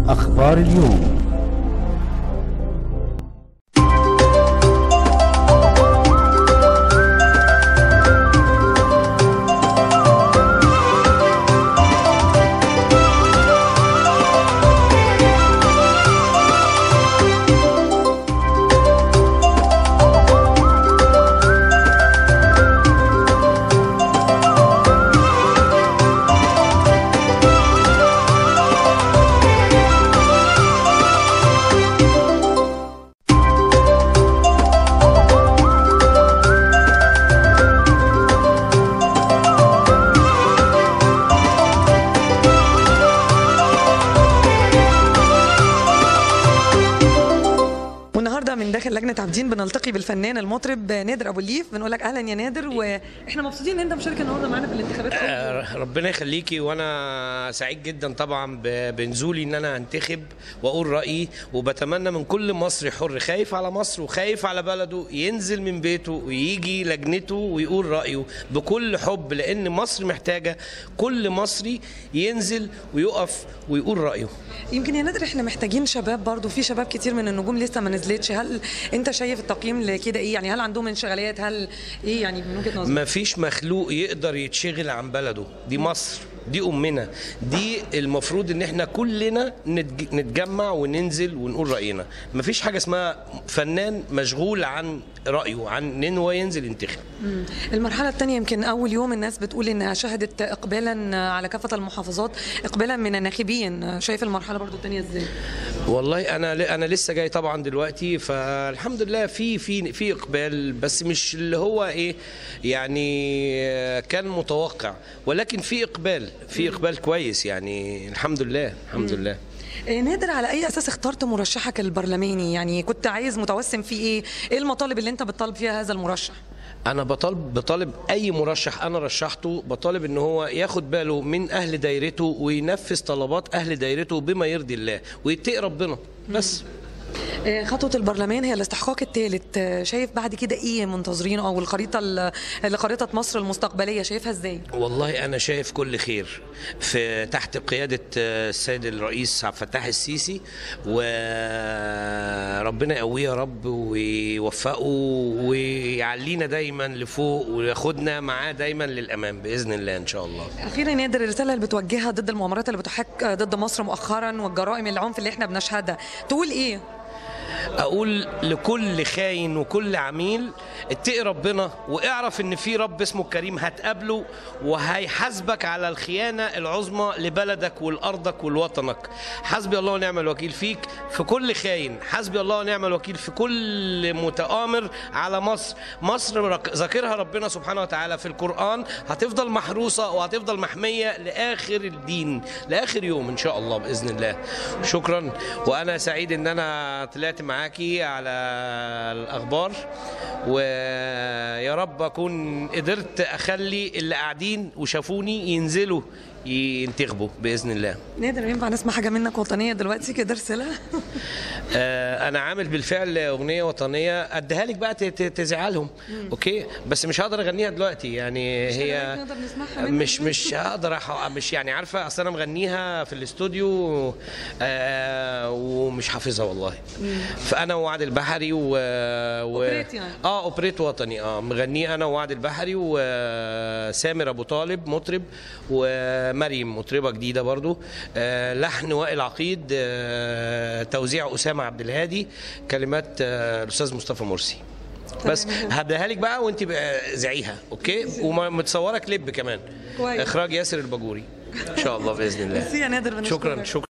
أخبار اليوم والنهارده من داخل لجنه عابدين بنلتقي بالفنان المطرب نادر ابو الليف بنقول لك اهلا يا نادر واحنا مبسوطين ان انت مشارك النهارده معانا في الانتخابات آه، ربنا يخليكي وانا سعيد جدا طبعا ب- بنزولي ان انا انتخب واقول رايي وبتمنى من كل مصري حر خايف على مصر وخايف على بلده ينزل من بيته ويجي لجنته ويقول رايه بكل حب لان مصر محتاجه كل مصري ينزل ويقف ويقول رايه يمكن يا نادر احنا محتاجين شباب برضو في شباب كتير من النجوم لسه ما نزلتش هل انت شايف التقييم لكده ايه يعني هل عندهم انشغالات هل ايه يعني من وجهه نظرك ما فيش مخلوق يقدر يتشغل عن بلده دي مصر دي امنا دي المفروض ان احنا كلنا نتج- نتجمع وننزل ونقول راينا ما فيش حاجه اسمها فنان مشغول عن رايه عن ان هو ينزل ينتخب مم. المرحله الثانيه يمكن اول يوم الناس بتقول انها شهدت اقبالا على كافه المحافظات اقبالا من الناخبين شايف المرحله برضو الثانيه ازاي والله انا ل- انا لسه جاي طبعا دلوقتي فالحمد لله في في في اقبال بس مش اللي هو ايه يعني آه، كان متوقع ولكن في اقبال في اقبال كويس يعني الحمد لله الحمد لله إيه نادر على اي اساس اخترت مرشحك البرلماني يعني كنت عايز متوسم في ايه ايه المطالب اللي انت بتطالب فيها هذا المرشح انا بطالب بطالب اي مرشح انا رشحته بطالب ان هو ياخد باله من اهل دايرته وينفذ طلبات اهل دايرته بما يرضي الله ويتقي ربنا بس إيه خطوه البرلمان هي الاستحقاق الثالث شايف بعد كده ايه منتظرينه او الخريطه ال- لخريطه مصر المستقبليه شايفها ازاي والله انا شايف كل خير في تحت قياده آه، السيد الرئيس عبد الفتاح السيسي وربنا يقويه يا رب ويوفقه ويعلينا دايما لفوق وياخدنا معاه دايما للامام باذن الله ان شاء الله اخيرا يا نادر الرساله اللي بتوجهها ضد المؤامرات اللي بتحك ضد مصر مؤخرا والجرائم العنف اللي احنا بنشهدها تقول ايه اقول لكل خاين وكل عميل اتقي ربنا واعرف ان في رب اسمه الكريم هتقابله وهيحاسبك على الخيانه العظمى لبلدك ولارضك ولوطنك حسبي الله ونعم الوكيل فيك في كل خاين حسبي الله ونعم الوكيل في كل متآمر على مصر مصر رك- ذاكرها ربنا سبحانه وتعالى في القرآن هتفضل محروسة وهتفضل محمية لآخر الدين لآخر يوم إن شاء الله بإذن الله شكرا وأنا سعيد إن أنا طلعت معاكي على الأخبار ويا رب أكون قدرت أخلي اللي قاعدين وشافوني ينزلوا ينتخبوا بإذن الله نادر ينفع نسمع حاجه منك وطنيه دلوقتي كده ارسلها آه، انا عامل بالفعل اغنيه وطنيه اديها لك بقى ت- ت- تزعلهم اوكي بس مش هقدر اغنيها دلوقتي يعني هي نقدر نسمعها منك مش دلوقتي؟ مش هقدر أح- مش يعني عارفه اصل انا مغنيها في الاستوديو آه، ومش حافظها والله فانا ووعد البحري و, و... أوبريت يعني. اه اوبريت وطني اه مغنيه انا ووعد البحري وسامر ابو طالب مطرب ومريم مطربه جديده برضو آه لحن وائل عقيد آه توزيع اسامه عبد الهادي كلمات آه الاستاذ مصطفى مرسي بس هبداها لك بقى وانت بقى زعيها اوكي ومتصوره كليب كمان كويس. اخراج ياسر الباجوري ان شاء الله باذن الله ميرسي يا نادر بنشكرك. شكرا شكرا